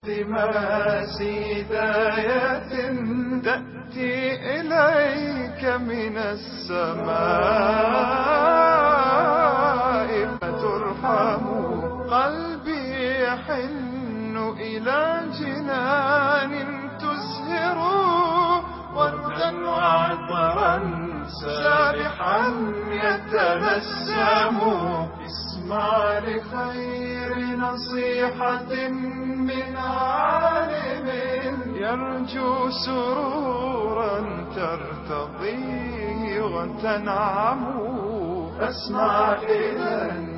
دماس هداية تأتي إليك من السماء فترحم قلبي يحن إلى جنان تزهر وردا وعطرا سابحا يتنسم اسمع لخير نصيحة من عالم يرجو سرورا ترتضيه وتنعم اسمع إذا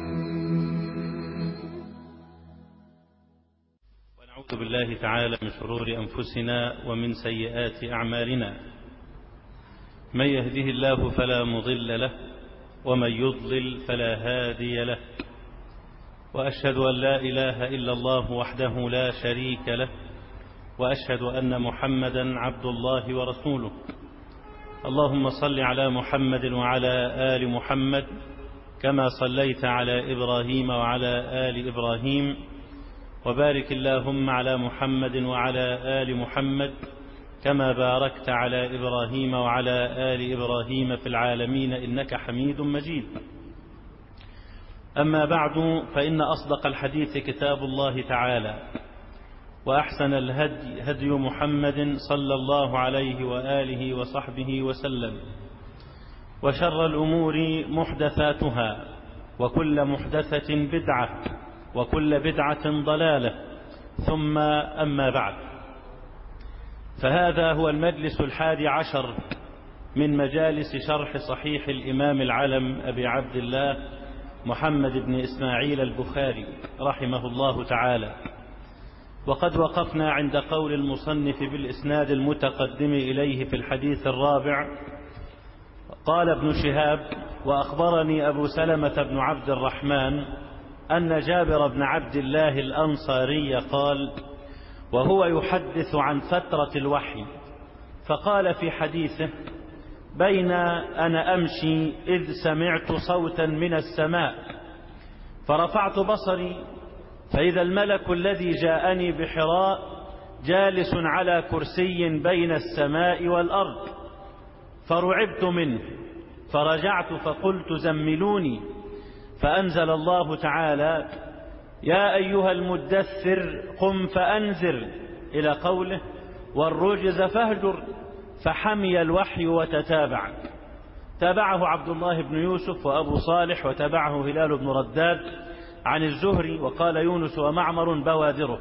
ونعوذ بالله تعالى من شرور أنفسنا ومن سيئات أعمالنا من يهده الله فلا مضل له ومن يضلل فلا هادي له وأشهد أن لا إله إلا الله وحده لا شريك له وأشهد أن محمدا عبد الله ورسوله اللهم صل على محمد وعلى آل محمد كما صليت على إبراهيم وعلى آل إبراهيم وبارك اللهم على محمد وعلى آل محمد كما باركت على إبراهيم وعلى آل إبراهيم في العالمين إنك حميد مجيد أما بعد فإن أصدق الحديث كتاب الله تعالى وأحسن الهدي هدي محمد صلى الله عليه وآله وصحبه وسلم وشر الأمور محدثاتها وكل محدثة بدعة وكل بدعة ضلالة ثم أما بعد فهذا هو المجلس الحادي عشر من مجالس شرح صحيح الإمام العلم أبي عبد الله محمد بن إسماعيل البخاري رحمه الله تعالى وقد وقفنا عند قول المصنف بالإسناد المتقدم إليه في الحديث الرابع قال ابن شهاب وأخبرني أبو سلمة بن عبد الرحمن أن جابر بن عبد الله الأنصاري قال وهو يحدث عن فترة الوحي فقال في حديثه بين أنا أمشي إذ سمعت صوتا من السماء فرفعت بصري فإذا الملك الذي جاءني بحراء جالس على كرسي بين السماء والأرض فرعبت منه فرجعت فقلت زملوني فأنزل الله تعالى يا أيها المدثر قم فأنذر إلى قوله والرجز فاهجر فحمي الوحي وتتابع تابعه عبد الله بن يوسف وأبو صالح وتابعه هلال بن رداد عن الزهري وقال يونس ومعمر بوادره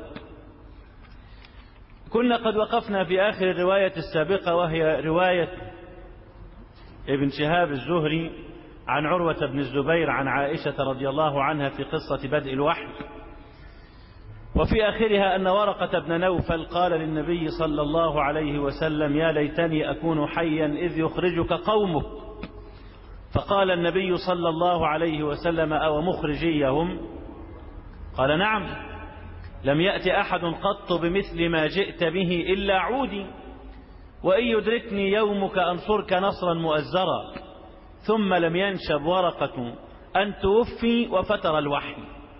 كنا قد وقفنا في آخر الرواية السابقة وهي رواية ابن شهاب الزهري عن عروة بن الزبير عن عائشة رضي الله عنها في قصة بدء الوحي وفي آخرها أن ورقة بن نوفل قال للنبي صلى الله عليه وسلم يا ليتني أكون حيا إذ يخرجك قومك فقال النبي صلى الله عليه وسلم أو مخرجيهم قال نعم لم يأتي أحد قط بمثل ما جئت به إلا عودي وإن يدركني يومك أنصرك نصرا مؤزرا ثم لم ينشب ورقة أن توفي وفتر الوحي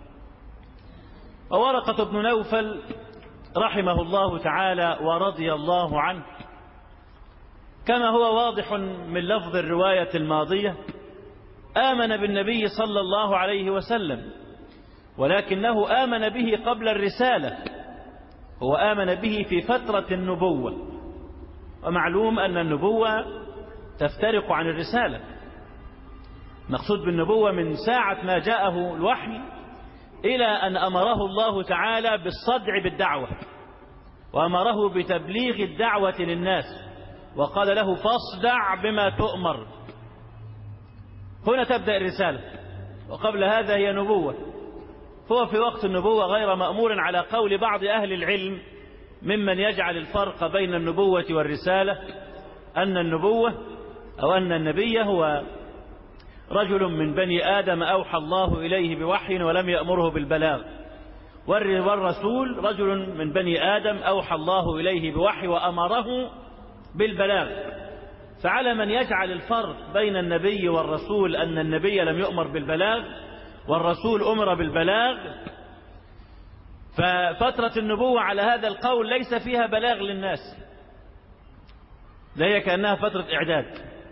وورقة بن نوفل رحمه الله تعالى ورضي الله عنه كما هو واضح من لفظ الرواية الماضية آمن بالنبي صلى الله عليه وسلم ولكنه آمن به قبل الرسالة هو آمن به في فترة النبوة ومعلوم أن النبوة تفترق عن الرسالة مقصود بالنبوة من ساعة ما جاءه الوحي إلى أن أمره الله تعالى بالصدع بالدعوة وأمره بتبليغ الدعوة للناس وقال له فاصدع بما تؤمر هنا تبدأ الرسالة وقبل هذا هي نبوة هو في وقت النبوة غير مأمور على قول بعض أهل العلم ممن يجعل الفرق بين النبوة والرسالة أن النبوة أو أن النبي هو رجل من بني آدم أوحى الله إليه بوحي ولم يأمره بالبلاغ والرسول رجل من بني آدم أوحى الله إليه بوحي وأمره بالبلاغ فعلى من يجعل الفرق بين النبي والرسول أن النبي لم يؤمر بالبلاغ والرسول أمر بالبلاغ ففترة النبوة على هذا القول ليس فيها بلاغ للناس لا هي كأنها فترة إعداد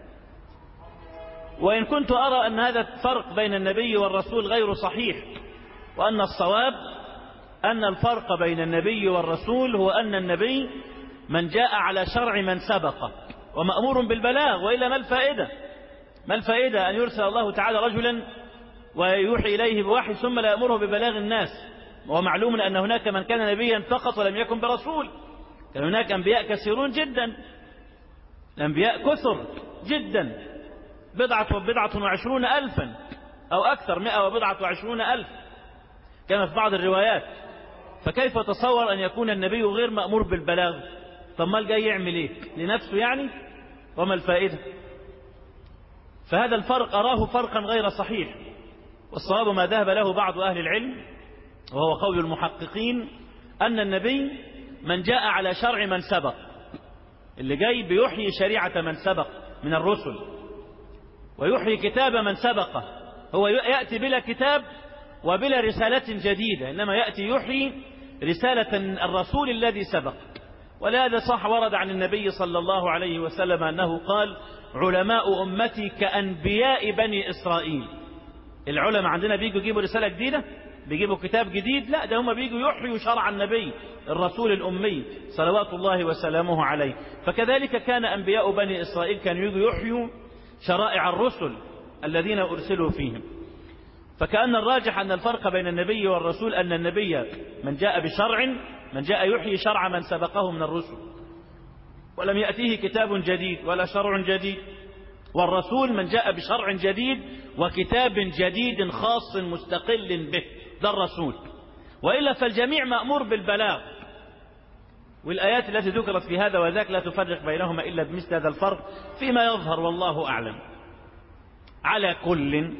وإن كنت أرى أن هذا الفرق بين النبي والرسول غير صحيح وأن الصواب أن الفرق بين النبي والرسول هو أن النبي من جاء على شرع من سبق ومأمور بالبلاغ وإلا ما الفائدة ما الفائدة أن يرسل الله تعالى رجلا ويوحي إليه بوحي ثم لا يأمره ببلاغ الناس وهو معلوم أن هناك من كان نبيا فقط ولم يكن برسول كان هناك أنبياء كثيرون جدا الأنبياء كثر جدا بضعة وبضعة وعشرون ألفا أو أكثر مئة وبضعة وعشرون ألف كما في بعض الروايات فكيف تصور أن يكون النبي غير مأمور بالبلاغ طب ما جاي يعمل ايه لنفسه يعني وما الفائدة فهذا الفرق أراه فرقا غير صحيح والصواب ما ذهب له بعض أهل العلم وهو قول المحققين أن النبي من جاء على شرع من سبق اللي جاي بيحيي شريعة من سبق من الرسل ويحيي كتاب من سبقه هو يأتي بلا كتاب وبلا رسالة جديدة إنما يأتي يحيي رسالة الرسول الذي سبق ولهذا صح ورد عن النبي صلى الله عليه وسلم أنه قال علماء أمتي كأنبياء بني إسرائيل العلماء عندنا بيجوا يجيبوا رسالة جديدة بيجيبوا كتاب جديد لا ده هم بيجوا يحيوا شرع النبي الرسول الأمي صلوات الله وسلامه عليه فكذلك كان أنبياء بني إسرائيل كانوا يجوا يحيوا شرائع الرسل الذين أرسلوا فيهم فكأن الراجح أن الفرق بين النبي والرسول أن النبي من جاء بشرع من جاء يحيي شرع من سبقه من الرسل ولم يأتيه كتاب جديد ولا شرع جديد والرسول من جاء بشرع جديد وكتاب جديد خاص مستقل به ده الرسول وإلا فالجميع مأمور بالبلاغ والآيات التي ذكرت في هذا وذاك لا تفرق بينهما إلا بمثل هذا الفرق فيما يظهر والله أعلم على كل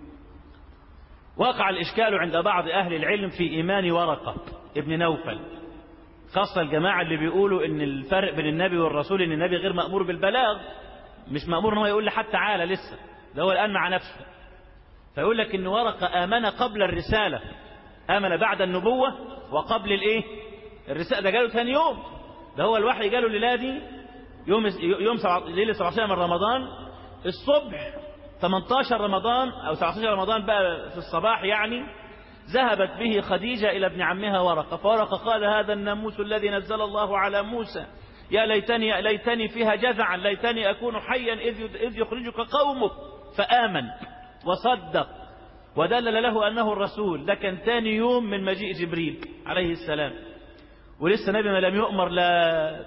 وقع الإشكال عند بعض أهل العلم في إيمان ورقة ابن نوفل خاصة الجماعة اللي بيقولوا إن الفرق بين النبي والرسول إن النبي غير مأمور بالبلاغ مش مأمور إن هو يقول لحد تعالى لسه ده هو الآن مع نفسه فيقول لك إن ورقة آمن قبل الرسالة آمن بعد النبوة وقبل الإيه الرسالة ده جاله ثاني يوم ده هو الوحي جاله الليلة دي يوم يوم ليلة 17 من رمضان الصبح 18 رمضان أو 19 رمضان بقى في الصباح يعني ذهبت به خديجة إلى ابن عمها ورقة فورقة قال هذا الناموس الذي نزل الله على موسى يا ليتني يا ليتني فيها جزعا ليتني أكون حيا إذ إذ يخرجك قومك فآمن وصدق ودلل له أنه الرسول ده كان ثاني يوم من مجيء جبريل عليه السلام ولسه نبي ما لم يؤمر لا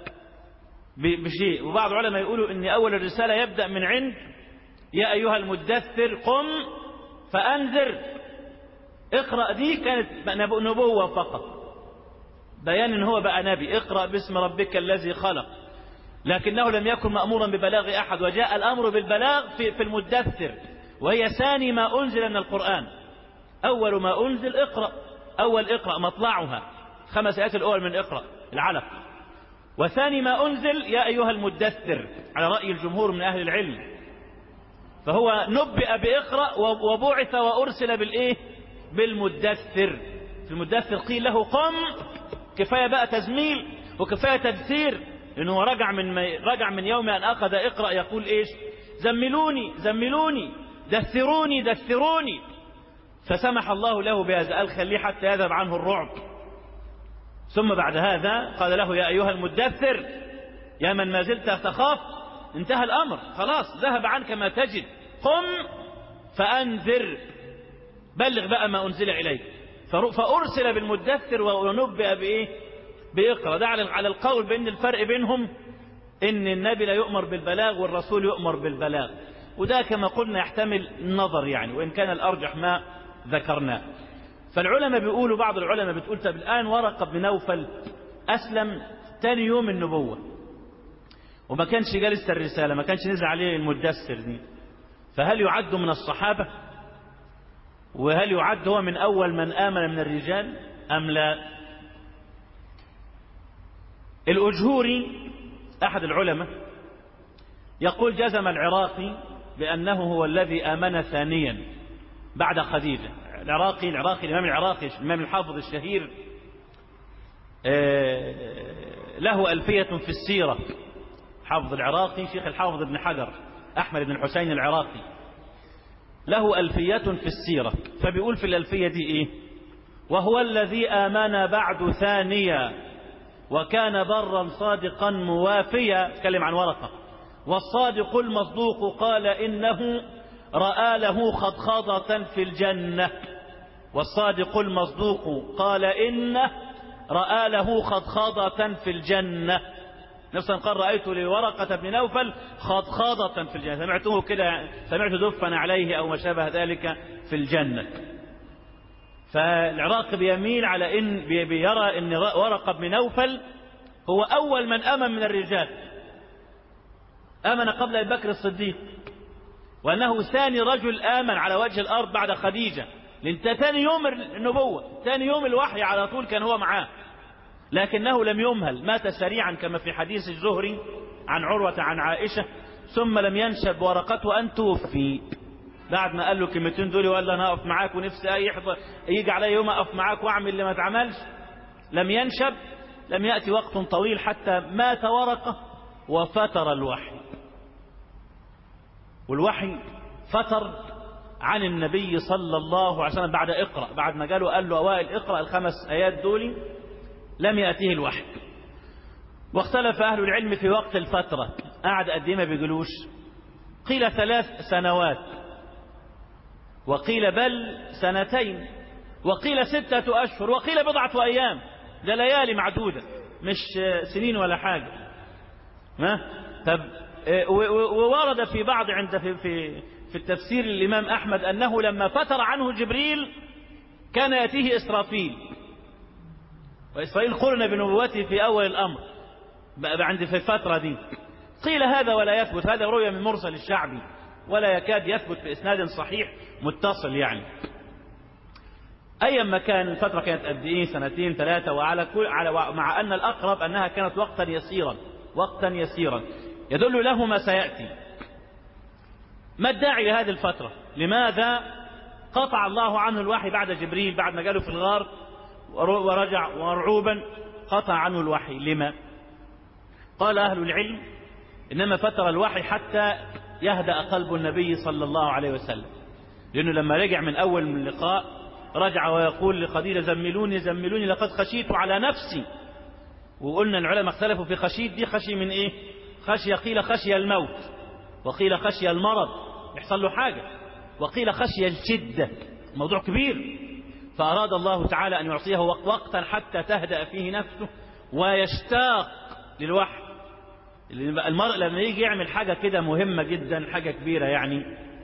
بشيء وبعض العلماء يقولوا ان اول الرساله يبدا من عند يا ايها المدثر قم فانذر اقرا دي كانت نبوه فقط بيان ان هو بقى نبي اقرا باسم ربك الذي خلق لكنه لم يكن مامورا ببلاغ احد وجاء الامر بالبلاغ في, في المدثر وهي ثاني ما انزل من القران اول ما انزل اقرا اول اقرا مطلعها خمس آيات الأول من اقرأ العلق وثاني ما أنزل يا أيها المدثر على رأي الجمهور من أهل العلم فهو نبئ بإقرأ وبعث وأرسل بالإيه بالمدثر في المدثر قيل له قم كفاية بقى تزميل وكفاية تدثير لأنه رجع من رجع من يوم أن أخذ اقرأ يقول إيش زملوني زملوني دثروني دثروني فسمح الله له بهذا قال خليه حتى يذهب عنه الرعب ثم بعد هذا قال له يا أيها المدثر يا من ما زلت تخاف انتهى الأمر خلاص ذهب عنك ما تجد قم فأنذر بلغ بقى ما أنزل إليك فأرسل بالمدثر ونبئ بإيه بإقرأ ده على القول بأن الفرق بينهم إن النبي لا يؤمر بالبلاغ والرسول يؤمر بالبلاغ وده كما قلنا يحتمل النظر يعني وإن كان الأرجح ما ذكرناه فالعلماء بيقولوا بعض العلماء بتقول طب الآن ورقة بن نوفل أسلم تاني يوم النبوة وما كانش جالس الرسالة ما كانش نزل عليه المدثر دي فهل يعد من الصحابة وهل يعد هو من أول من آمن من الرجال أم لا الأجهوري أحد العلماء يقول جزم العراقي بأنه هو الذي آمن ثانيا بعد خديجة العراقي العراقي الإمام العراقي الإمام الحافظ الشهير له ألفية في السيرة حافظ العراقي شيخ الحافظ ابن حجر أحمد بن الحسين العراقي له ألفية في السيرة فبيقول في الألفية دي إيه وهو الذي آمن بعد ثانيا وكان برا صادقا موافيا تكلم عن ورقة والصادق المصدوق قال إنه رأى له خضخضة في الجنة والصادق المصدوق قال إنه رأى له خضخضة في الجنة نفسا قال رأيت لورقة بن نوفل خضخضة في الجنة سمعته كده سمعت دفا عليه أو ما شابه ذلك في الجنة فالعراق بيميل على إن بيرى إن ورقة بن نوفل هو أول من أمن من الرجال آمن قبل أبي بكر الصديق وأنه ثاني رجل آمن على وجه الأرض بعد خديجة لأن ثاني يوم النبوة ثاني يوم الوحي على طول كان هو معاه لكنه لم يمهل مات سريعا كما في حديث الزهري عن عروة عن عائشة ثم لم ينشب ورقته أن توفي بعد ما قال له كلمتين دول وقال له انا اقف معاك ونفسي اي يحضر يجي علي يوم اقف معاك واعمل اللي ما اتعملش لم ينشب لم ياتي وقت طويل حتى مات ورقه وفتر الوحي والوحي فتر عن النبي صلى الله عليه وسلم بعد اقرا بعد ما قالوا قال له اوائل اقرا الخمس ايات دول لم ياتيه الوحي واختلف اهل العلم في وقت الفتره قعد قد ايه ما بيقولوش قيل ثلاث سنوات وقيل بل سنتين وقيل ستة أشهر وقيل بضعة أيام ده ليالي معدودة مش سنين ولا حاجة ما طب وورد في بعض عند في في في التفسير الإمام أحمد أنه لما فتر عنه جبريل كان يأتيه إسرافيل وإسرائيل قرن بنبوته في أول الأمر عند في الفترة دي قيل هذا ولا يثبت هذا رؤيا من مرسل الشعبي ولا يكاد يثبت بإسناد صحيح متصل يعني أيا ما كان الفترة كانت قد إيه سنتين ثلاثة وعلى كل على مع أن الأقرب أنها كانت وقتا يسيرا وقتا يسيرا يدل له ما سيأتي ما الداعي لهذه الفترة لماذا قطع الله عنه الوحي بعد جبريل بعد ما قاله في الغار ورجع مرعوبا قطع عنه الوحي لما قال أهل العلم إنما فتر الوحي حتى يهدأ قلب النبي صلى الله عليه وسلم لأنه لما رجع من أول من اللقاء رجع ويقول لخديجة زملوني زملوني لقد خشيت على نفسي وقلنا العلماء اختلفوا في خشيت دي خشي من ايه خشية قيل خشي الموت وقيل خشي المرض يحصل له حاجة وقيل خشي الشدة موضوع كبير فأراد الله تعالى أن يعطيه وقتا حتى تهدأ فيه نفسه ويشتاق للوحي المرء لما يجي يعمل حاجة كده مهمة جدا حاجة كبيرة يعني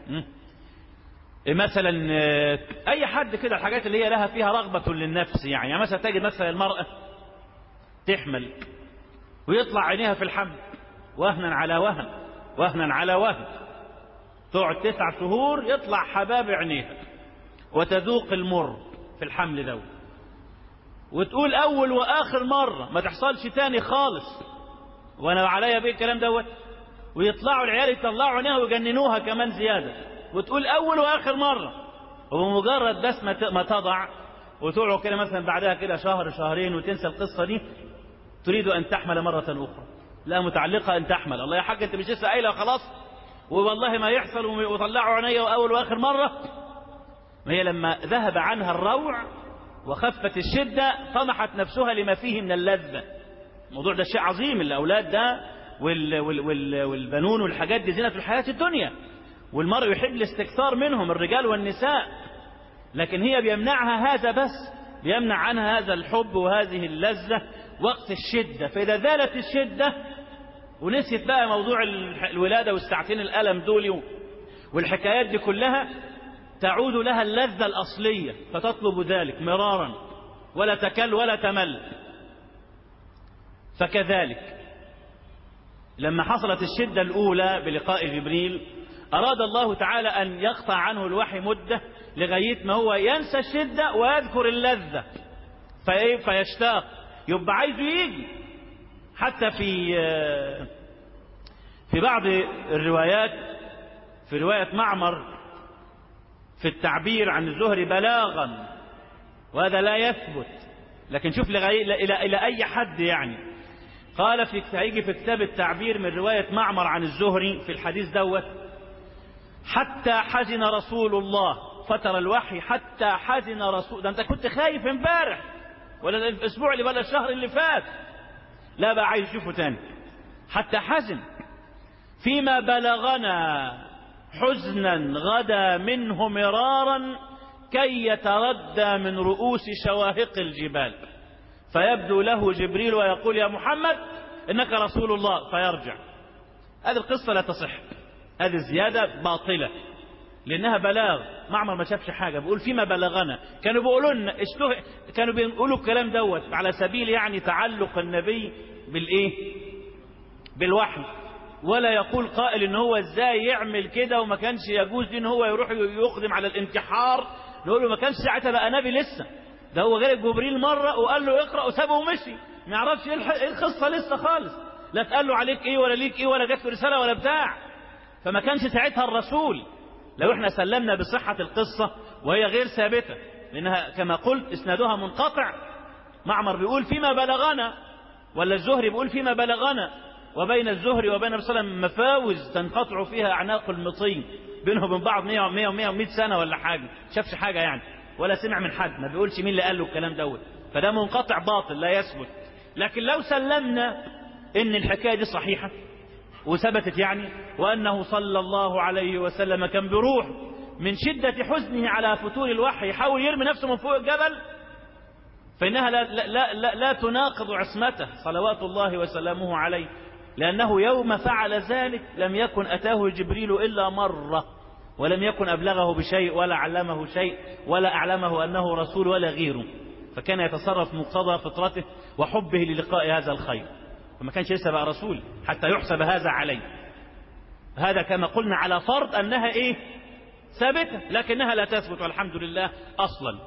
مثلا أي حد كده الحاجات اللي هي لها فيها رغبة للنفس يعني, يعني مثلا تجد مثلا المرأة تحمل ويطلع عينيها في الحمل وهنا على وهن وهنا على وهن تقعد تسع شهور يطلع حباب عينيها وتذوق المر في الحمل ده وتقول أول وآخر مرة ما تحصلش تاني خالص وانا عليا بيه الكلام دوت ويطلعوا العيال يطلعوا عينيها ويجننوها كمان زياده وتقول اول واخر مره وبمجرد بس ما تضع وتقعد كده مثلا بعدها كده شهر شهرين وتنسى القصه دي تريد ان تحمل مره اخرى لا متعلقه ان تحمل الله يا حاج انت مش لسه قايله خلاص والله ما يحصل وطلعوا عينيا اول واخر مره ما هي لما ذهب عنها الروع وخفت الشده طمحت نفسها لما فيه من اللذه الموضوع ده شيء عظيم الأولاد ده وال وال وال والبنون والحاجات دي زينة الحياة الدنيا والمرء يحب الاستكثار منهم الرجال والنساء لكن هي بيمنعها هذا بس بيمنع عنها هذا الحب وهذه اللذة وقت الشدة فإذا زالت الشدة ونسيت بقى موضوع الولادة والساعتين الألم دول والحكايات دي كلها تعود لها اللذة الأصلية فتطلب ذلك مرارا ولا تكل ولا تمل فكذلك لما حصلت الشدة الأولى بلقاء جبريل أراد الله تعالى أن يقطع عنه الوحي مدة لغاية ما هو ينسى الشدة ويذكر اللذة فإيه فيشتاق يبقى عايزه يجي حتى في في بعض الروايات في رواية معمر في التعبير عن الزهري بلاغا وهذا لا يثبت لكن شوف لغاية إلى, إلى, إلى أي حد يعني قال في هيجي في كتاب التعبير من رواية معمر عن الزهري في الحديث دوت حتى حزن رسول الله فتر الوحي حتى حزن رسول ده انت كنت خايف امبارح ولا الاسبوع اللي ولا الشهر اللي فات لا بقى عايز اشوفه تاني حتى حزن فيما بلغنا حزنا غدا منه مرارا كي يتردى من رؤوس شواهق الجبال فيبدو له جبريل ويقول يا محمد انك رسول الله فيرجع هذه القصه لا تصح هذه زياده باطله لانها بلاغ معمر ما شافش حاجه بيقول فيما بلغنا كانوا بيقولوا لنا اشته... كانوا بيقولوا الكلام دوت على سبيل يعني تعلق النبي بالايه بالوحي ولا يقول قائل ان هو ازاي يعمل كده وما كانش يجوز ان هو يروح يقدم على الانتحار نقول له ما كانش ساعتها بقى نبي لسه ده هو جالب جبريل مره وقال له اقرا وسابه ومشي ما يعرفش ايه القصه لسه خالص لا تقال له عليك ايه ولا ليك ايه ولا جات له رساله ولا بتاع فما كانش ساعتها الرسول لو احنا سلمنا بصحة القصة وهي غير ثابتة لأنها كما قلت إسنادها منقطع معمر بيقول فيما بلغنا ولا الزهري بيقول فيما بلغنا وبين الزهري وبين النبي صلى الله عليه وسلم مفاوز تنقطع فيها أعناق المطين بينهم وبين بعض 100 و100 و100 و100 سنة ولا حاجة شافش حاجة يعني ولا سمع من حد ما بيقولش مين اللي قال له الكلام دوت فده منقطع باطل لا يثبت لكن لو سلمنا ان الحكاية دي صحيحة وثبتت يعني وأنه صلى الله عليه وسلم كان بروح من شدة حزنه على فتور الوحي يحاول يرمي نفسه من فوق الجبل فإنها لا, لا, لا, لا, لا تناقض عصمته صلوات الله وسلامه عليه لأنه يوم فعل ذلك لم يكن أتاه جبريل إلا مرة ولم يكن أبلغه بشيء ولا علمه شيء ولا أعلمه أنه رسول ولا غيره فكان يتصرف مقتضى فطرته وحبه للقاء هذا الخير فما كانش لسه بقى رسول حتى يحسب هذا عليه هذا كما قلنا على فرض أنها إيه ثابتة لكنها لا تثبت والحمد لله أصلا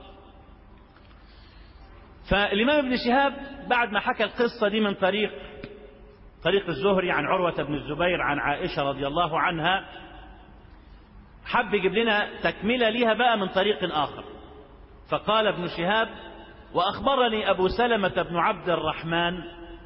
فالإمام ابن شهاب بعد ما حكى القصة دي من طريق طريق الزهري عن عروة بن الزبير عن عائشة رضي الله عنها حب يجيب لنا تكملة ليها بقى من طريق آخر فقال ابن شهاب وأخبرني أبو سلمة بن عبد الرحمن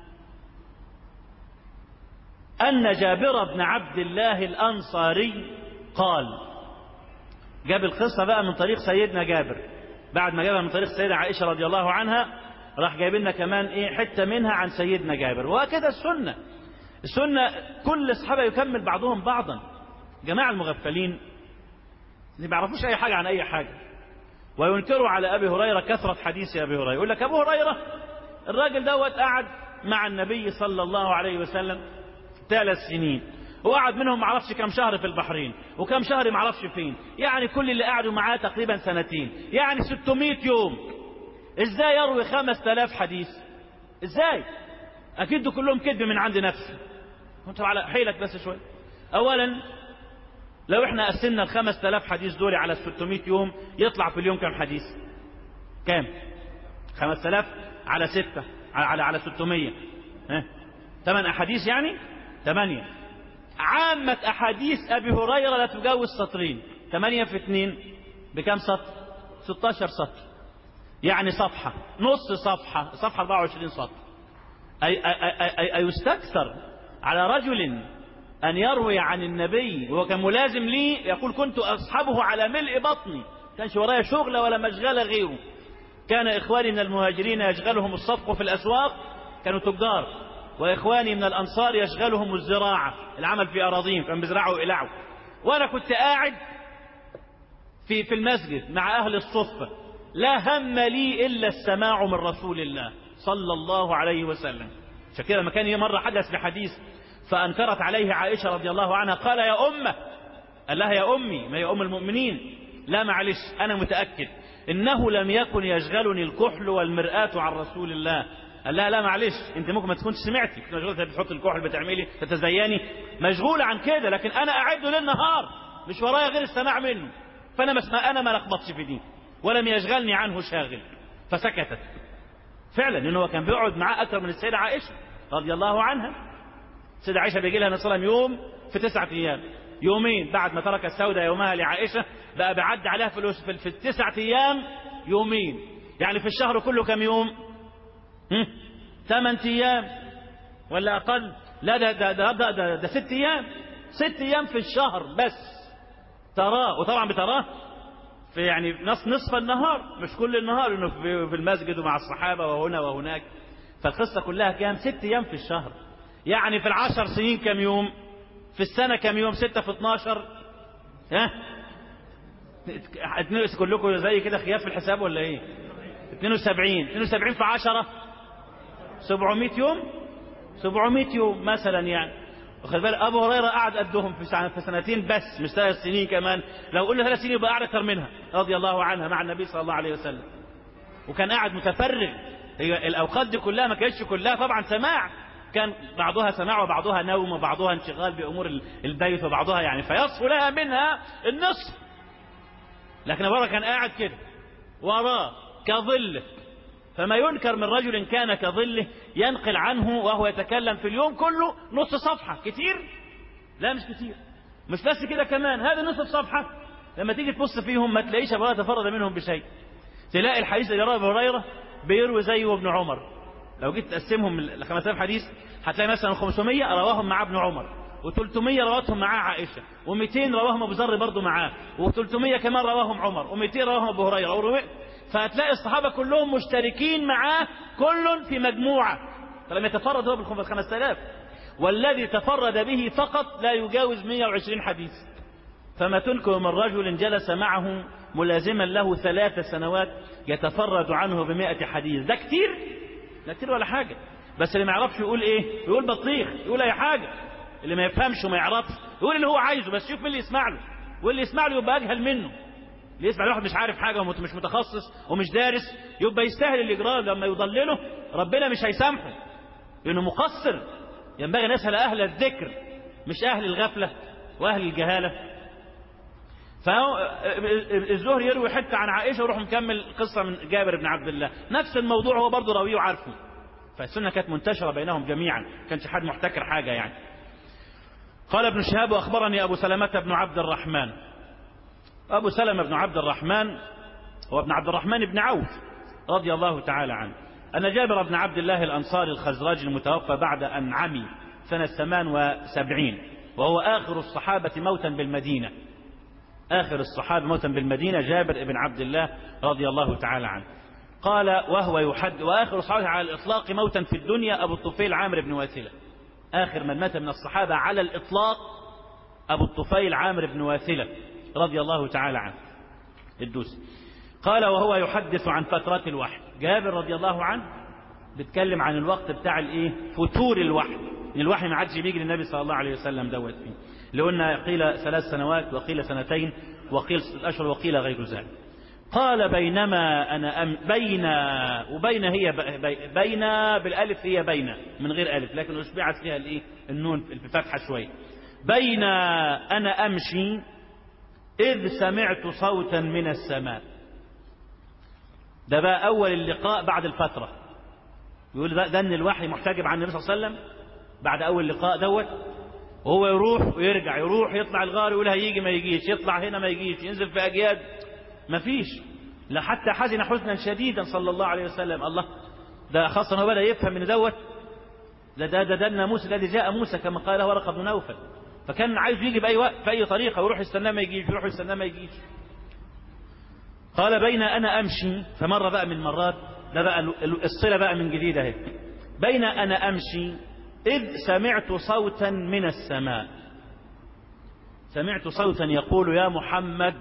أن جابر بن عبد الله الأنصاري قال جاب القصة بقى من طريق سيدنا جابر بعد ما جابها من طريق سيدة عائشة رضي الله عنها راح جايب لنا كمان ايه حتة منها عن سيدنا جابر وهكذا السنة السنة كل الصحابة يكمل بعضهم بعضا جماعة المغفلين ما بيعرفوش أي حاجة عن أي حاجة وينكروا على أبي هريرة كثرة حديث أبي هريرة يقول لك أبو هريرة الراجل دوت قعد مع النبي صلى الله عليه وسلم ثلاث سنين وقعد منهم ما اعرفش كم شهر في البحرين وكم شهر ما اعرفش فين يعني كل اللي قعدوا معاه تقريبا سنتين يعني 600 يوم ازاي يروي 5000 حديث ازاي اكيد كلهم كذب من عند نفسه كنت على حيلك بس شوي اولا لو احنا قسمنا ال 5000 حديث دول على 600 يوم يطلع في اليوم كم حديث كام 5000 على 6 على على 600 ها 8 احاديث يعني ثمانية عامة أحاديث أبي هريرة لا تجاوز سطرين ثمانية في اثنين بكم سطر 16 سطر يعني صفحة نص صفحة صفحة 24 سطر أي, أي, أي, أي يستكثر على رجل أن يروي عن النبي وهو كان ملازم لي يقول كنت أصحبه على ملء بطني كانش ورايا شغل ولا مشغلة غيره كان إخواني من المهاجرين يشغلهم الصفق في الأسواق كانوا تجار وإخواني من الأنصار يشغلهم الزراعة العمل في أراضيهم كانوا بيزرعوا ويقلعوا وأنا كنت قاعد في في المسجد مع أهل الصفة لا هم لي إلا السماع من رسول الله صلى الله عليه وسلم عشان كده لما كان مرة حدث بحديث فأنكرت عليه عائشة رضي الله عنها قال يا أمة قال لها يا أمي ما هي أم المؤمنين لا معلش أنا متأكد إنه لم يكن يشغلني الكحل والمرآة عن رسول الله قال لها لا معلش انت ممكن ما تكونش سمعتي كنت مشغوله بتحط الكحل بتعملي تتزيني مشغوله عن كده لكن انا قاعد له ليل نهار مش ورايا غير السماع منه فانا ما انا ما لخبطش في دي ولم يشغلني عنه شاغل فسكتت فعلا لانه هو كان بيقعد معاه اكثر من السيده عائشه رضي الله عنها السيده عائشه بيجي لها النبي صلى الله عليه وسلم يوم في تسعة ايام يومين بعد ما ترك السوداء يومها لعائشه بقى بيعدي عليها في, في التسعة ايام يومين يعني في الشهر كله كم يوم هم؟ ثمان أيام ولا أقل لا ده ده ده, ده, ده, ده ست أيام ست أيام في الشهر بس تراه وطبعا بتراه في يعني نص نصف النهار مش كل النهار انه في في المسجد ومع الصحابه وهنا وهناك فالقصه كلها كام ست ايام في الشهر يعني في العشر سنين كم يوم في السنه كم يوم ستة في 12 ها اتنين- كلكم زي كده خياف في الحساب ولا ايه 72 72 في 10 700 يوم 700 يوم مثلا يعني وخلي بالك ابو هريره قعد قدهم في سنة- في سنتين بس مش ثلاث سنين كمان لو قلنا ثلاث سنين يبقى قعد اكثر منها رضي الله عنها مع النبي صلى الله عليه وسلم وكان قاعد متفرغ هي الاوقات دي كلها ما كانتش كلها طبعا سماع كان بعضها سماع وبعضها نوم وبعضها انشغال بامور ال- البيت وبعضها يعني فيصفو لها منها النصف لكن ابو هريره كان قاعد كده وراه كظله فما ينكر من رجل كان كظله ينقل عنه وهو يتكلم في اليوم كله نص صفحة كتير لا مش كتير مش بس كده كمان هذا نصف صفحة لما تيجي تبص فيهم ما تلاقيش أبو هريرة تفرد منهم بشيء تلاقي الحديث اللي رواه أبو هريرة بيروي زيه ابن عمر لو جيت تقسمهم ل 5000 حديث هتلاقي مثلا 500 رواهم مع ابن عمر و300 رواتهم معاه عائشة و200 رواهم أبو ذر برضه معاه و300 كمان رواهم عمر و200 رواهم أبو هريرة وروي- فهتلاقي الصحابة كلهم مشتركين معاه كل في مجموعة فلم يتفرد هو بالخمس 5000 والذي تفرد به فقط لا يجاوز 120 حديث فما تنكر من رجل جلس معه ملازما له ثلاث سنوات يتفرد عنه بمائة حديث ده كتير ده كتير ولا حاجة بس اللي ما يعرفش يقول ايه يقول بطيخ يقول اي حاجة اللي ما يفهمش وما يعرفش يقول اللي هو عايزه بس شوف مين اللي يسمع له واللي يسمع له يبقى اجهل منه اللي يسمع لواحد مش عارف حاجة ومش متخصص ومش دارس يبقى يستاهل الإجراء لما يضلله ربنا مش هيسامحه لأنه مقصر ينبغي أن يسأل أهل الذكر مش أهل الغفلة وأهل الجهالة فالزهر يروي حتة عن عائشة ويروح مكمل قصة من جابر بن عبد الله نفس الموضوع هو برضه راويه وعارفه فالسنة كانت منتشرة بينهم جميعا ما كانش حد محتكر حاجة يعني قال ابن شهاب وأخبرني أبو سلمة بن عبد الرحمن أبو سلمة بن عبد الرحمن هو ابن عبد الرحمن بن عوف رضي الله تعالى عنه أن جابر بن عبد الله الأنصاري الخزرجي المتوفى بعد أن عمي سنة 78 وهو آخر الصحابة موتا بالمدينة آخر الصحابة موتا بالمدينة جابر بن عبد الله رضي الله تعالى عنه قال وهو يحد وآخر الصحابة على الإطلاق موتا في الدنيا أبو الطفيل عامر بن واثلة آخر من مات من الصحابة على الإطلاق أبو الطفيل عامر بن واثلة رضي الله تعالى عنه الدوسي قال وهو يحدث عن فترات الوحي جابر رضي الله عنه بيتكلم عن الوقت بتاع الايه فتور الوحي ان الوحي ما عادش بيجي للنبي صلى الله عليه وسلم دوت فيه اللي قلنا قيل ثلاث سنوات وقيل سنتين وقيل ست اشهر وقيل غير ذلك قال بينما انا أم بين وبين هي بي بين بالالف هي بين من غير الف لكن اشبعت فيها الايه النون في الفتحه شويه بين انا امشي إذ سمعت صوتا من السماء ده بقى أول اللقاء بعد الفترة يقول ده, ده أن الوحي محتجب عن النبي صلى الله عليه وسلم بعد أول لقاء دوت وهو يروح ويرجع يروح يطلع الغار يقول هيجي ما يجيش يطلع هنا ما يجيش ينزل في أجياد ما فيش لا حتى حزن حزنا شديدا صلى الله عليه وسلم الله ده خاصة هو بدأ يفهم من دوت ده ده ده, ده الناموس الذي جاء موسى كما قال ورقة بن نوفل فكان عايز يجي بأي وقت في أي طريقة ويروح يستناه ما يجيش يروح يستناه ما يجيش قال بين أنا أمشي فمرة بقى من المرات ده بقى الصلة بقى من جديد اهي بين أنا أمشي إذ سمعت صوتا من السماء سمعت صوتا يقول يا محمد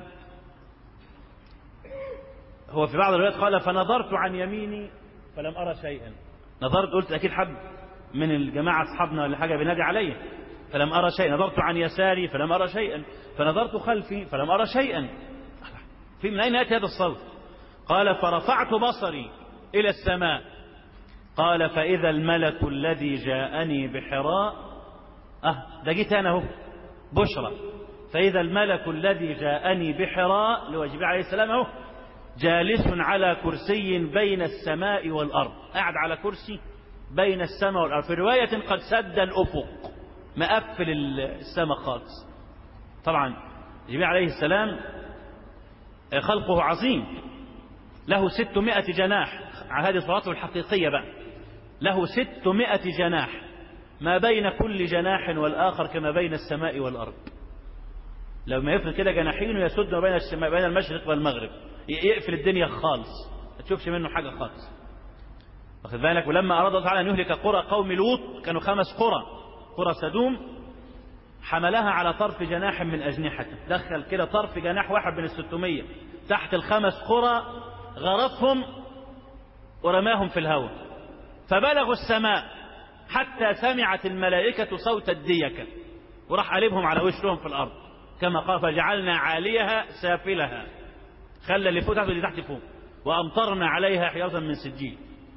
هو في بعض الروايات قال فنظرت عن يميني فلم أرى شيئا نظرت قلت أكيد حد من الجماعة أصحابنا ولا حاجة بينادي علي فلم أرى شيئا نظرت عن يساري فلم أرى شيئا فنظرت خلفي فلم أرى شيئا في من أين يأتي هذا الصوت قال فرفعت بصري إلى السماء قال فإذا الملك الذي جاءني بحراء أه ده جيت أنا اهو بشرى فإذا الملك الذي جاءني بحراء لوجبه عليه السلام اهو جالس على كرسي بين السماء والأرض قاعد على كرسي بين السماء والأرض في رواية قد سد الأفق مقفل السماء خالص طبعا جبريل عليه السلام خلقه عظيم له ستمائة جناح على هذه صلاته الحقيقية بقى له ستمائة جناح ما بين كل جناح والآخر كما بين السماء والأرض لو ما يفرد كده جناحين ويسد ما بين السماء بين المشرق والمغرب يقفل الدنيا خالص ما تشوفش منه حاجة خالص واخد بالك ولما أراد الله تعالى أن يهلك قرى قوم لوط كانوا خمس قرى قرى سدوم حملها على طرف جناح من أجنحته دخل كده طرف جناح واحد من الستمية تحت الخمس قرى غرفهم ورماهم في الهواء فبلغوا السماء حتى سمعت الملائكة صوت الديكة وراح قلبهم على وشهم في الأرض كما قال فجعلنا عاليها سافلها خلى اللي فوق تحت واللي تحت فوق وأمطرنا عليها حياضا من سجيل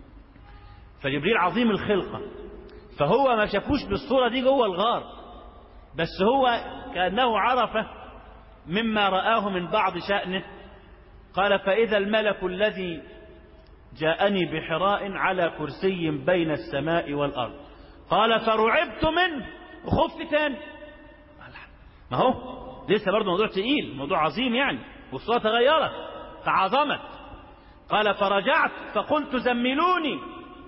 فجبريل عظيم الخلقة فهو ما شافوش بالصورة دي جوه الغار بس هو كأنه عرف مما رآه من بعض شأنه قال فإذا الملك الذي جاءني بحراء على كرسي بين السماء والأرض قال فرعبت منه وخفت تاني ما هو لسه برضه موضوع تقيل موضوع عظيم يعني والصورة تغيرت تعاظمت قال فرجعت فقلت زملوني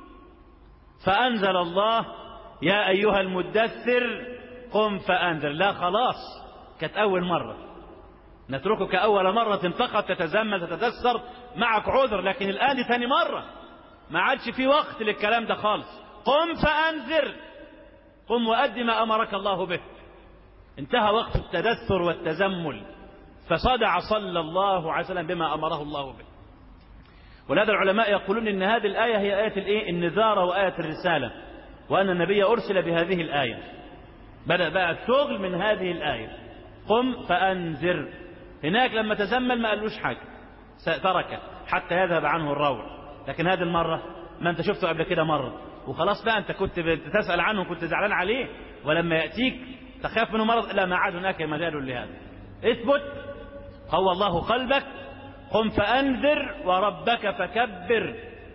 فأنزل الله يا أيها المدثر قم فأنذر لا خلاص كانت أول مرة نتركك أول مرة فقط تتزمل تتدثر معك عذر لكن الآن دي ثاني مرة ما عادش في وقت للكلام ده خالص قم فأنذر قم وأد ما أمرك الله به انتهى وقت التدثر والتزمل فصدع صلى الله عليه وسلم بما أمره الله به ولهذا العلماء يقولون ان هذه الآية هي آية الايه النذارة وآية الرسالة وأن النبي أرسل بهذه الآية بدأ بقى الشغل من هذه الآية قم فأنذر هناك لما تزمل ما قالوش حاجة تركه حتى يذهب عنه الروع لكن هذه المرة ما انت شفته قبل كده مرة وخلاص بقى انت كنت تسأل عنه كنت زعلان عليه ولما يأتيك تخاف منه مرض لا ما عاد هناك مجال لهذا اثبت قوى الله قلبك قم فأنذر وربك فكبر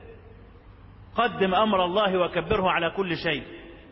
قدم أمر الله وكبره على كل شيء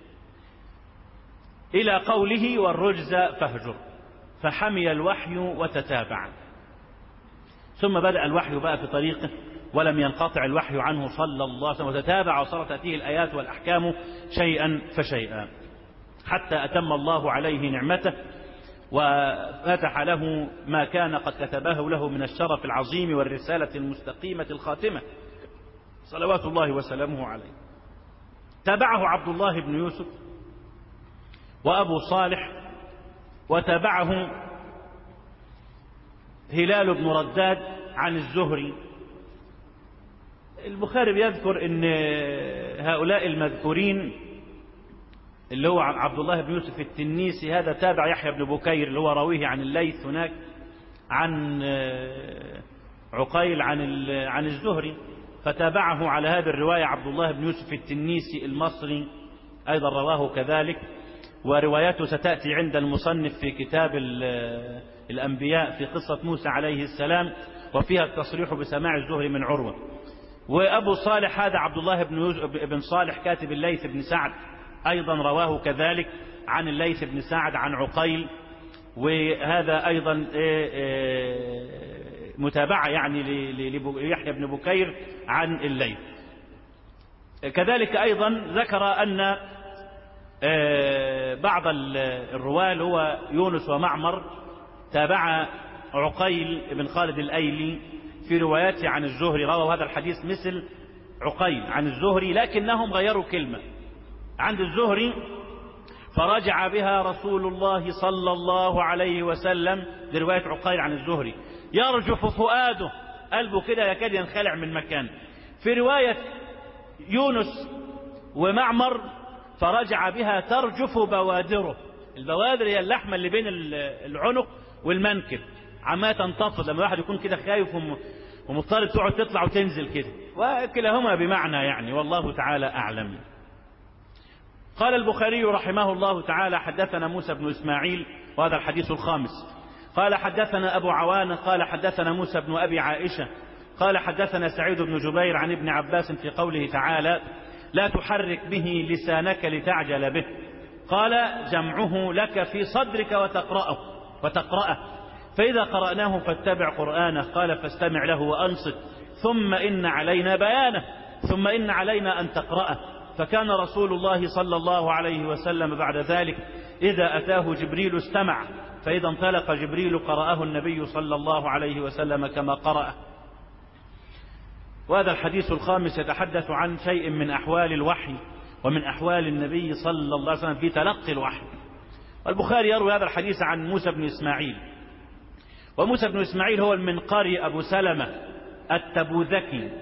إلى قوله والرجز فاهجر فحمي الوحي وتتابع ثم بدأ الوحي بقى في طريقه ولم ينقطع الوحي عنه صلى الله عليه وسلم وتتابع وصارت تأتيه الآيات والأحكام شيئا فشيئا حتى أتم الله عليه نعمته وفتح له ما كان قد كتبه له من الشرف العظيم والرسالة المستقيمة الخاتمة صلوات الله وسلامه عليه تابعه عبد الله بن يوسف وأبو صالح وتابعه هلال بن رداد عن الزهري البخاري بيذكر ان هؤلاء المذكورين اللي هو عبد الله بن يوسف التنيسي هذا تابع يحيى بن بكير اللي هو راويه عن الليث هناك عن عقيل عن عن الزهري فتابعه على هذه الرواية عبد الله بن يوسف التنيسي المصري أيضا رواه كذلك ورواياته ستأتي عند المصنف في كتاب الأنبياء في قصة موسى عليه السلام وفيها التصريح بسماع الزهري من عروة وأبو صالح هذا عبد الله بن, بن صالح كاتب الليث بن سعد أيضا رواه كذلك عن الليث بن سعد عن عقيل وهذا أيضا متابعة يعني ليحيى بن بكير عن الليث كذلك أيضا ذكر أن بعض الرواة اللي هو يونس ومعمر تابع عقيل بن خالد الأيلي في رواياته عن الزهري رووا هذا الحديث مثل عقيل عن الزهري لكنهم غيروا كلمة عند الزهري فرجع بها رسول الله صلى الله عليه وسلم لرواية عقيل عن الزهري يرجف فؤاده قلبه كده يكاد ينخلع من مكانه في رواية يونس ومعمر فرجع بها ترجف بوادره البوادر هي اللحمة اللي بين العنق والمنكب عما تنتفض لما واحد يكون كده خايف ومضطر تقعد تطلع وتنزل كده وكلاهما بمعنى يعني والله تعالى أعلم قال البخاري رحمه الله تعالى حدثنا موسى بن إسماعيل وهذا الحديث الخامس قال حدثنا أبو عوان قال حدثنا موسى بن أبي عائشة قال حدثنا سعيد بن جبير عن ابن عباس في قوله تعالى لا تحرك به لسانك لتعجل به قال جمعه لك في صدرك وتقرأه وتقرأه فإذا قرأناه فاتبع قرآنه قال فاستمع له وأنصت ثم إن علينا بيانه ثم إن علينا أن تقرأه فكان رسول الله صلى الله عليه وسلم بعد ذلك إذا أتاه جبريل استمع فإذا انطلق جبريل قرأه النبي صلى الله عليه وسلم كما قرأه وهذا الحديث الخامس يتحدث عن شيء من أحوال الوحي ومن أحوال النبي صلى الله عليه وسلم في تلقي الوحي البخاري يروي هذا الحديث عن موسى بن إسماعيل وموسى بن إسماعيل هو المنقري أبو سلمة التبوذكي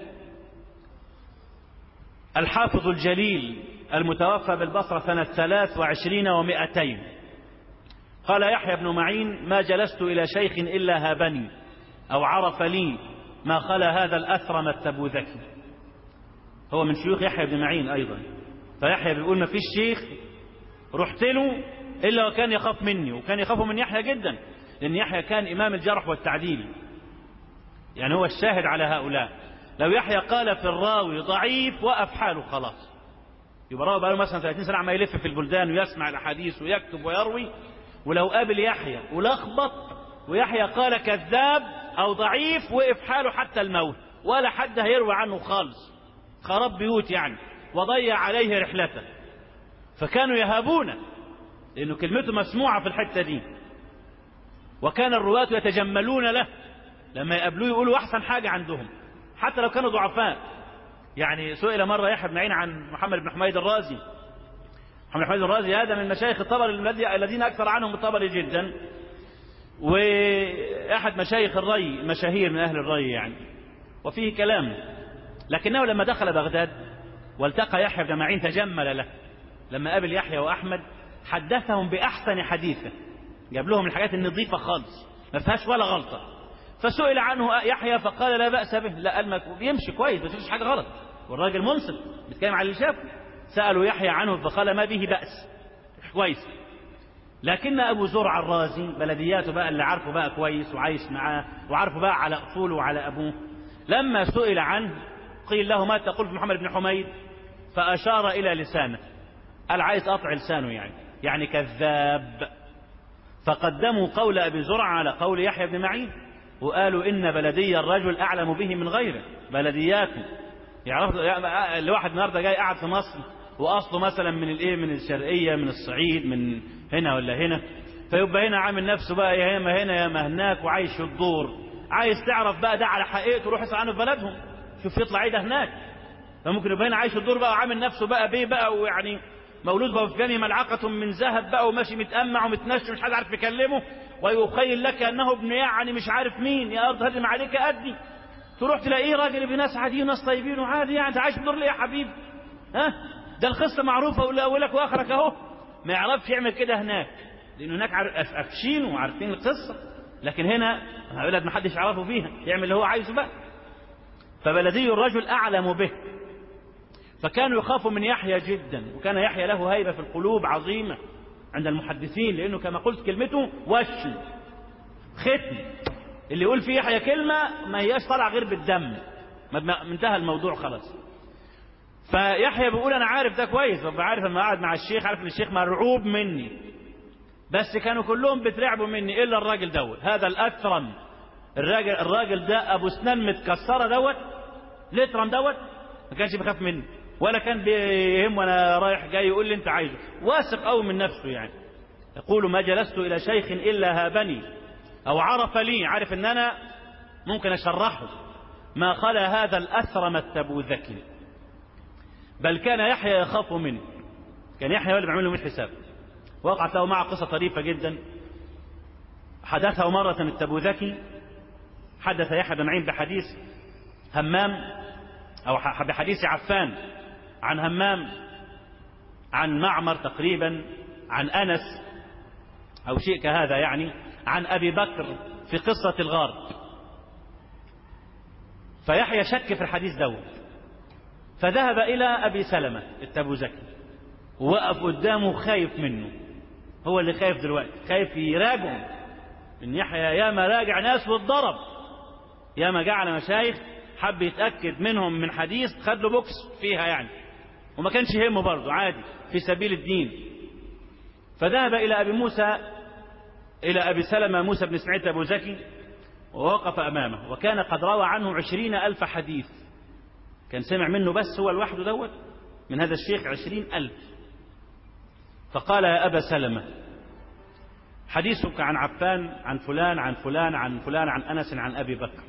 الحافظ الجليل المتوفى بالبصرة سنة ثلاث وعشرين ومائتين قال يحيى بن معين ما جلست إلى شيخ إلا هابني أو عرف لي ما خلا هذا الأثرم التبوذكي هو من شيوخ يحيى بن معين أيضا فيحيى بيقول ما فيش شيخ رحت له إلا وكان يخاف مني وكان يخاف من يحيى جدا لأن يحيى كان إمام الجرح والتعديل يعني هو الشاهد على هؤلاء لو يحيى قال في الراوي ضعيف وقف حاله خلاص يبقى راوي بقاله مثلا 30 سنة عمال يلف في البلدان ويسمع الأحاديث ويكتب ويروي ولو قابل يحيى ولخبط ويحيى قال كذاب أو ضعيف وقف حاله حتى الموت ولا حد هيروي عنه خالص خرب بيوت يعني وضيع عليه رحلته فكانوا يهابونه لأنه كلمته مسموعة في الحتة دي وكان الرواة يتجملون له لما يقابلوه يقولوا أحسن حاجة عندهم حتى لو كانوا ضعفاء يعني سئل مرة يحيى بن معين عن محمد بن حميد الرازي محمد بن حميد الرازي هذا من مشايخ الطبري الذين أكثر عنهم الطبري جدا وأحد مشايخ الري المشاهير من أهل الري يعني وفيه كلام لكنه لما دخل بغداد والتقى يحيى بن معين تجمل له لما قابل يحيى وأحمد حدثهم بأحسن حديثه جاب لهم الحاجات النظيفة خالص ما فيهاش ولا غلطة فسئل عنه يحيى فقال لا بأس به لا قال بيمشي كويس بس فيش حاجة غلط والراجل منصف بيتكلم على اللي شافه سألوا يحيى عنه فقال ما به بأس كويس لكن أبو زرع الرازي بلدياته بقى اللي عارفه بقى كويس وعايش معاه وعارفه بقى على أصوله وعلى أبوه لما سئل عنه قيل له ما تقول في محمد بن حميد فأشار إلى لسانه قال عايز قطع لسانه يعني يعني كذاب فقدموا قول أبي زرع على قول يحيى بن معين وقالوا إن بلدي الرجل أعلم به من غيره بلدياته يعرف الواحد النهارده جاي قاعد في مصر وأصله مثلا من الإيه من الشرقية من الصعيد من هنا ولا هنا فيبقى هنا عامل نفسه بقى يا اما هنا يا اما هناك وعايش الدور عايز تعرف بقى ده على حقيقته روح اسال عنه في بلدهم شوف يطلع ايه ده هناك فممكن يبقى هنا عايش الدور بقى وعامل نفسه بقى بيه بقى ويعني مولود بقى في فمه ملعقة من ذهب بقى وماشي متأمع ومتنشر مش حد عارف يكلمه ويخيل لك أنه ابن يعني مش عارف مين يا أرض هدم عليك أدي تروح تلاقيه راجل ابن ناس عاديين وناس طيبين وعادي يعني انت عايش في دور ليه يا حبيبي ها ده القصة معروفة وأولك وآخرك أهو ما يعرفش يعمل كده هناك لأنه هناك قافشين وعارفين القصة لكن هنا بلد ما حدش يعرفه فيها يعمل اللي هو عايزه بقى فبلدي الرجل أعلم به فكانوا يخافوا من يحيى جدا وكان يحيى له هيبة في القلوب عظيمة عند المحدثين لأنه كما قلت كلمته وش ختم اللي يقول فيه يحيى كلمة ما هياش طالع غير بالدم ما انتهى الموضوع خلاص فيحيى بيقول أنا عارف ده كويس ببقى عارف لما قاعد مع الشيخ عارف إن الشيخ مرعوب مني بس كانوا كلهم بيترعبوا مني إلا الراجل دوت هذا الأثرم الراجل الراجل ده أبو سنان متكسرة دوت لترم دوت ما كانش بيخاف مني ولا كان بيهم وانا رايح جاي يقول لي انت عايزه واثق قوي من نفسه يعني يقول ما جلست الى شيخ الا هابني او عرف لي عارف ان انا ممكن اشرحه ما خلا هذا الاثرم التبوذكي بل كان يحيى يخاف منه كان يحيى هو اللي بيعمل له من حساب وقعت له معه قصه طريفه جدا حدثه مره التبوذكي حدث يحيى بن معين بحديث همام او بحديث عفان عن همام عن معمر تقريبا عن أنس أو شيء كهذا يعني عن أبي بكر في قصة الغار فيحيى شك في الحديث دوت فذهب إلى أبي سلمة التبوزكي ووقف قدامه خايف منه هو اللي خايف دلوقتي خايف يراجعه إن يحيى ياما راجع ناس واتضرب ياما جه على مشايخ حب يتأكد منهم من حديث خد له بوكس فيها يعني وما كانش يهمه برضه عادي في سبيل الدين فذهب إلى أبي موسى إلى أبي سلمة موسى بن اسماعيل أبو زكي ووقف أمامه وكان قد روى عنه عشرين ألف حديث كان سمع منه بس هو لوحده دوت من هذا الشيخ عشرين ألف فقال يا أبا سلمة حديثك عن عفان عن فلان عن فلان عن فلان عن أنس عن أبي بكر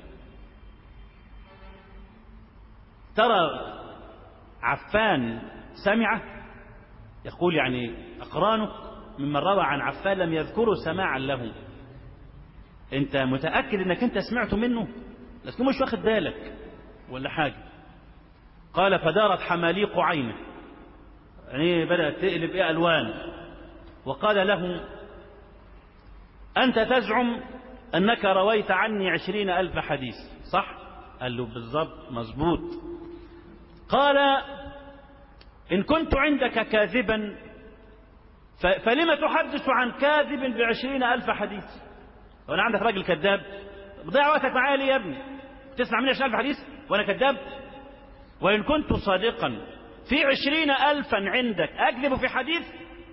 ترى عفان سمع يقول يعني أقرانك ممن روى عن عفان لم يذكروا سماعا له انت متأكد انك انت سمعت منه لكن مش واخد بالك ولا حاجة قال فدارت حماليق عينه يعني بدأت تقلب ايه ألوان وقال له أنت تزعم أنك رويت عني عشرين ألف حديث صح قال له بالضبط مظبوط قال إن كنت عندك كاذبا فلما تحدث عن كاذب بعشرين ألف حديث وأنا عندك راجل كذاب ضيع وقتك معايا ليه يا ابني تسمع مني عشرين ألف حديث وأنا كذاب وإن كنت صادقا في عشرين ألفا عندك أكذب في حديث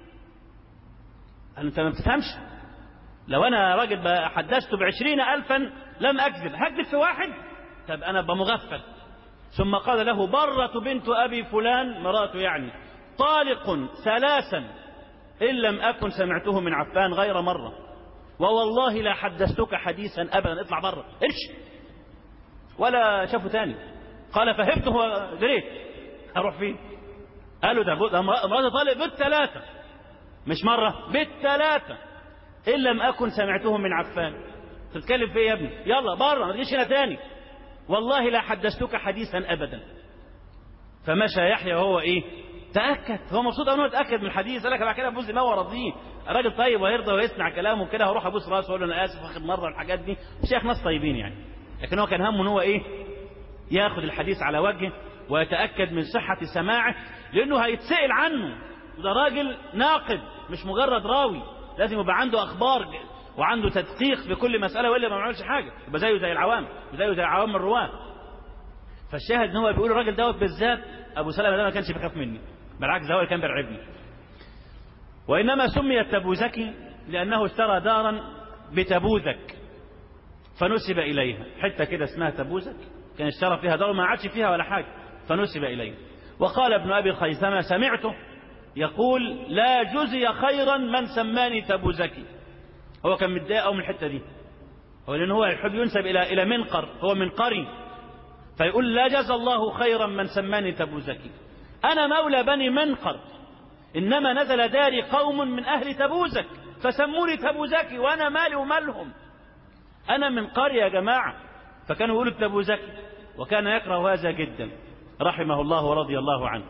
أنت ما بتفهمش لو أنا راجل حدثت بعشرين ألفا لم أكذب هكذب في واحد طب أنا بمغفل ثم قال له برة بنت أبي فلان مراته يعني طالق ثلاثا إن لم أكن سمعته من عفان غير مرة ووالله لا حدثتك حديثا أبدا اطلع بره امشي ولا شافه تاني قال فهمته وجريت أروح فين قالوا ده امرأة طالق بالثلاثة مش مرة بالثلاثة إن لم أكن سمعته من عفان تتكلم في إيه يا ابني يلا بره ما تجيش هنا تاني والله لا حدثتك حديثا أبدا فمشى يحيى وهو إيه تأكد هو مبسوط أنه يتأكد من الحديث قال لك بعد كده أبوس دماغه وراضيه راجل طيب ويرضى ويسمع كلامه كده هروح أبوس راسه وأقول له أنا آسف آخر مرة الحاجات دي شيخ ناس طيبين يعني لكن هو كان همه أن هو إيه ياخد الحديث على وجهه ويتأكد من صحة سماعه لأنه هيتسأل عنه وده راجل ناقد مش مجرد راوي لازم يبقى عنده أخبار وعنده تدقيق في كل مسألة وإلا ما عملش حاجة يبقى زيه زي العوام زيه زي عوام الرواه فالشاهد ان هو بيقول الراجل دوت بالذات ابو سلمه ده ما كانش بيخاف مني بالعكس ده هو اللي كان بيرعبني وانما سمي التبوذكي لانه اشترى دارا بتبوذك فنسب اليها حته كده اسمها تبوذك كان اشترى فيها دار ما عادش فيها ولا حاجه فنسب اليه وقال ابن ابي خيثمه سمعته يقول لا جزي خيرا من سماني تبوذكي هو كان متضايق قوي من الحته دي هو لان هو يحب ينسب الى الى منقر هو منقري فيقول لا جزى الله خيرا من سماني تبوذكي انا مولى بني منقر انما نزل داري قوم من اهل تبوذك فسموني تبوذكي وانا مالي ومالهم انا من قريه يا جماعه فكانوا يقولوا التبوذكي وكان يكره هذا جدا رحمه الله ورضي الله عنه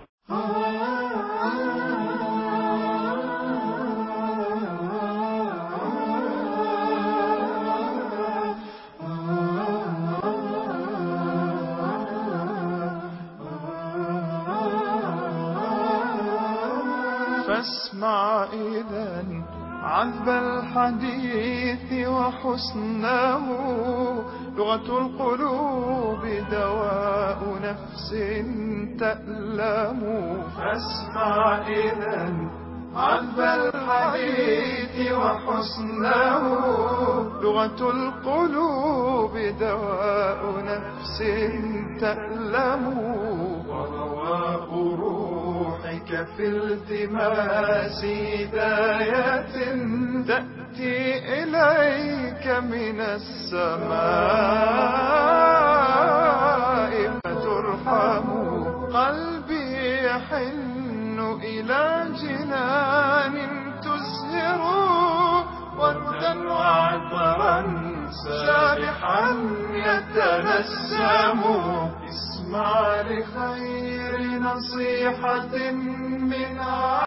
فاسمع إذا عذب الحديث وحسنه لغة القلوب دواء نفس تألم فاسمع إذا عذب الحديث وحسنه لغة القلوب دواء نفس تألم ورواء روحك في التماس هداية تأتي إليك من السماء فترحم قلبي يحن إلى جنان تزهر وردا وعطرا سابحا يتنسم اسمع لخير نصيحة من